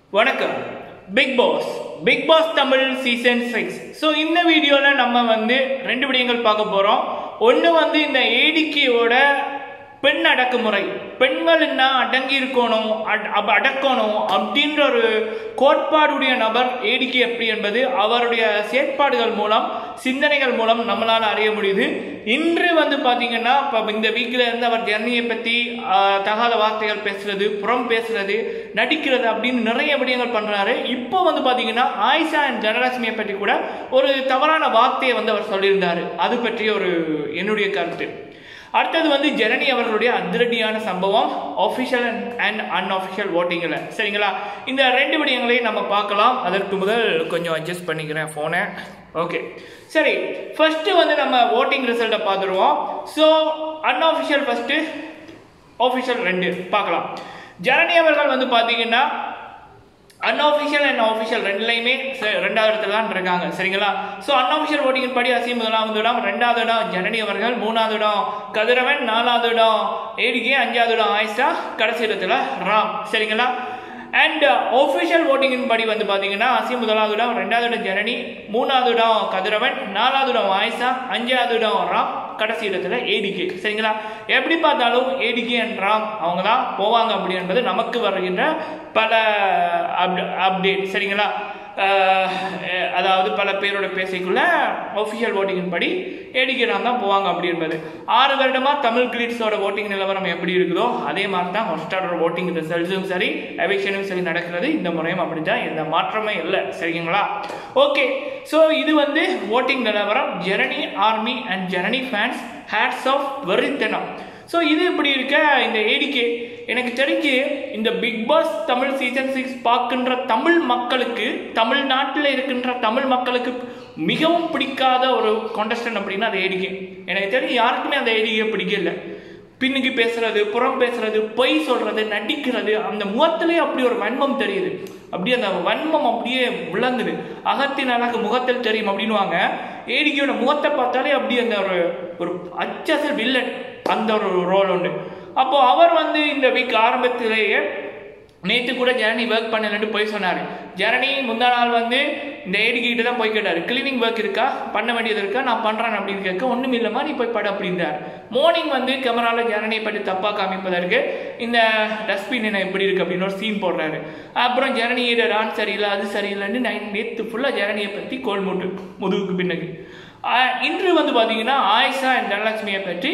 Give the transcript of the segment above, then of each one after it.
வணக்கம் big boss big boss Tamil season six so இந்த வீடியோவில் நம்ம வந்து ரெண்டு விடயங்கள் பார்க்க போகிறோம் ஒன்று வந்து இந்த ஏடிக்கையோட பெண் அடக்குமுறை பெண்கள்னா அடங்கி இருக்கணும் அட்- அப்ப அடக்கணும் அப்படின்ற ஒரு கோட்பாடுடைய நபர் ஏடிக்கை எப்படி என்பது அவருடைய செயற்பாடுகள் மூலம் சிந்தனைகள் மூலம் நம்மளால் அறிய முடியுது இன்று வந்து பார்த்தீங்கன்னா இப்போ இந்த வீக்கில் இருந்து அவர் ஜெர்னியை பற்றி தகாத வார்த்தைகள் பேசுறது புறம் பேசுறது நடிக்கிறது அப்படின்னு நிறைய விடயங்கள் பண்றாரு இப்போ வந்து பார்த்தீங்கன்னா ஆயிஷா அண்ட் தனலட்சுமியை பற்றி கூட ஒரு தவறான வார்த்தையை வந்து அவர் சொல்லியிருந்தாரு அது பற்றிய ஒரு என்னுடைய கருத்து அடுத்தது வந்து ஜனனி அவர்களுடைய அதிரடியான சம்பவம் ஆஃபிஷியல் அண்ட் அன்அஃபிஷியல் ஓட்டிங்கில் சரிங்களா இந்த ரெண்டு விடயங்களையும் நம்ம பார்க்கலாம் அதற்கு முதல் கொஞ்சம் அட்ஜஸ்ட் பண்ணிக்கிறேன் ஃபோனை ஓகே சரி ஃபர்ஸ்ட் வந்து நம்ம ஓட்டிங் ரிசல்ட்டை பார்த்துருவோம் ஸோ அன்அஃபிஷியல் ஃபர்ஸ்ட் ஆஃபிஷியல் ரெண்டு பார்க்கலாம் ஜனனி அவர்கள் வந்து பார்த்தீங்கன்னா அன்அஃபிஷியல் அண்ட் ஆஃபிஷியல் ரெண்டுலையுமே ச- ரெண்டாவது இடத்துல தான் இருக்காங்க சரிங்களா ஸோ அன்அஃபிஷியல் ஓட்டிங்கின் படி அசி முதலாவது இடம் ரெண்டாவது இடம் ஜனனி அவர்கள் மூணாவது இடம் கதிரவன் நாலாவது இடம் ஏடிகே அஞ்சாவது இடம் ஆயிஷா கடைசி இடத்துல ராம் சரிங்களா அண்ட் ஒஃபிஷியல் ஓட்டிங்கின் படி வந்து பார்த்தீங்கன்னா அசி முதலாவது இடம் ரெண்டாவது இடம் ஜனனி மூணாவது இடம் கதிரவன் நாலாவது இடம் ஆயிஷா அஞ்சாவது இடம் ராம் கடைசி இடத்துல ஏடிகே சரிங்களா எப்படி பார்த்தாலும் ஏடிகே அண்ட் ராம் அவங்க தான் போவாங்க அப்படி என்பது நமக்கு வருகின்ற பல அப்டேட் சரிங்களா அஹ், அதாவது பல பேரோட பேசைக்குள்ள ஒஃபிஷியல் ஓட்டிங்கின் படி ஏடிகே ராம் தான் போவாங்க அப்படி என்பது ஆறு வருடமா தமிழ் கிளிட்ஸோட ஓட்டிங் நிலவரம் எப்படி இருக்குதோ அதே மாதிரி தான் ஹொஸ்டாரோட ஓட்டிங் ரிசல்ட்ஸும் சரி எவிக்ஷனும் சரி நடக்கிறது இந்த முறையும் அப்படிதான் எந்த மாற்றமே இல்லை சரிங்களா ஓகே ஸோ இது வந்து ஓட்டிங் நிலவரம் ஜெரணி ஆர்மி அண்ட் ஜெரணி ஃபேன்ஸ் ஹேட்ஸ் ஆஃப் வெறித்தனம் ஸோ இது இப்படி இருக்க இந்த ஏடிகே எனக்கு தெரிஞ்சு இந்த big boss Tamil season six பார்க்கின்ற தமிழ் மக்களுக்கு தமிழ்நாட்டில் இருக்கின்ற தமிழ் மக்களுக்கு மிகவும் பிடிக்காத ஒரு கான்டெஸ்டன்ட் அப்படின்னா அது ஏடிகே எனக்கு தெரிஞ்சு யாருக்குமே அந்த ஏடிகே பிடிக்கல பின்னுக்கு பேசுறது புறம் பேசுறது பொய் சொல்றது நடிக்கிறது அந்த முகத்திலே அப்படி ஒரு வன்மம் தெரியுது அப்படியே அந்த வன்மம் அப்படியே விளங்குது அகத்தின் அழகு முகத்தில் தெரியும் அப்படின்னுவாங்க ஏடிக்கையோட முகத்தை பார்த்தாலே அப்படியே அந்த ஒரு ஒரு அச்சசல் வில்லன் அந்த ஒரு ரோல் உண்டு அப்போ அவர் வந்து இந்த வீக் ஆரம்பத்திலேயே நேற்று கூட ஜெரணி ஒர்க் பண்ணலன்ட்டு போய் சொன்னார் ஜெரணி முந்தா நாள் வந்து இந்த ஏடிக்கு கிட்ட தான் போய் கேட்டார் கிளீனிங் ஒர்க் இருக்கா பண்ண வேண்டியது இருக்கா நான் பண்ணுறேன் அப்படின்னு கேட்க ஒன்றும் இல்லைம்மா நீ போய் படு அப்படின்றார் மார்னிங் வந்து கேமராவில் ஜெரணியை பற்றி தப்பாக காமிப்பதற்கு இந்த டஸ்ட்பின் என்ன எப்படி இருக்கு அப்படின்னு ஒரு சீன் போடுறாரு அப்புறம் ஜெரணியோட டான்ஸ் சரியில்லை அது சரியில்லைன்னு நைன் நேற்று ஃபுல்லாக ஜெரணியை பற்றி கோல் மூட்டு முதுகுக்கு பின்னுக்கு ஆஹ் இன்று வந்து பார்த்தீங்கன்னா ஆயிஷா அண்ட் தனலட்சுமியை பற்றி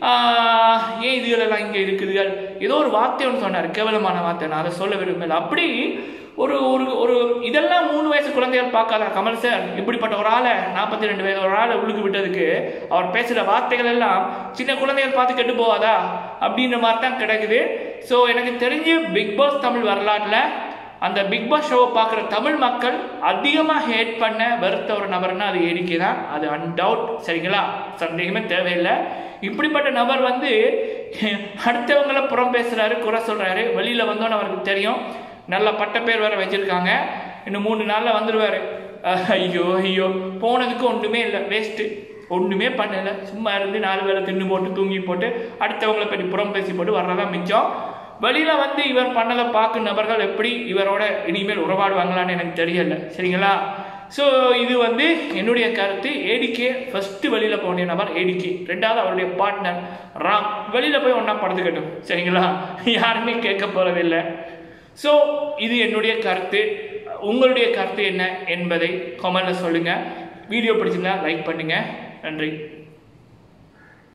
ஆஹ் ஏன் இதுகளெல்லாம் இங்கே இருக்குதுகள் ஏதோ ஒரு வார்த்தை ஒன்று சொன்னார் கேவலமான வார்த்தை நான் அதை சொல்ல விரும்பல அப்படி ஒரு ஒரு ஒரு இதெல்லாம் மூணு வயசு குழந்தைகள் பார்க்காதா கமல் சார் இப்படிப்பட்ட ஒரு ஆளை நாற்பத்தி ரெண்டு வயது ஒரு ஆளை உள்ளுக்கு விட்டதுக்கு அவர் பேசுகிற வார்த்தைகள் எல்லாம் சின்ன குழந்தைகள் பார்த்து கெட்டு போகாதா அப்படின்ற மாதிரி தான் கிடக்குது ஸோ எனக்கு தெரிஞ்சு பிக் பாஸ் தமிழ் வரலாற்றில் அந்த பிக் பாஸ் ஷோவை பார்க்குற தமிழ் மக்கள் அதிகமாக ஹேட் பண்ண வெறுத்த ஒரு நபர்னா அது ஏடிக்கை தான் அது அன்டவுட் சரிங்களா சந்தேகமே தேவையில்லை இப்படிப்பட்ட நபர் வந்து அடுத்தவங்கள புறம் பேசுறாரு குறை சொல்றாரு வெளியில வந்தோன்னு அவருக்கு தெரியும் நல்ல பட்ட பேர் வேற வச்சிருக்காங்க இன்னும் மூணு நாள்ல வந்துருவாரு அஹ், ஐயோ ஐயோ போனதுக்கு ஒன்றுமே இல்லை வேஸ்ட்டு ஒன்றுமே பண்ணல சும்மா இருந்து நாலு வேளை தின்னு போட்டு தூங்கி போட்டு அடுத்தவங்களை பற்றி புறம் பேசி போட்டு வர்றதான் மிச்சம் வெளியில வந்து இவர் பண்ணதை பார்க்கும் நபர்கள் எப்படி இவரோட இனிமேல் உறவாடுவாங்களான்னு எனக்கு தெரியல சரிங்களா ஸோ இது வந்து என்னுடைய கருத்து ஏடிகே ஃபர்ஸ்ட் வெளியில போன நபர் ஏடிகே ரெண்டாவது அவருடைய பார்ட்னர் ராம் வெளியில போய் ஒன்றா படுத்துக்கட்டும் சரிங்களா யாருமே கேட்க போறதில்லை ஸோ இது என்னுடைய கருத்து உங்களுடைய கருத்து என்ன என்பதை கமெண்ட்ல சொல்லுங்க வீடியோ பிடிச்சிருந்தா லைக் பண்ணுங்க நன்றி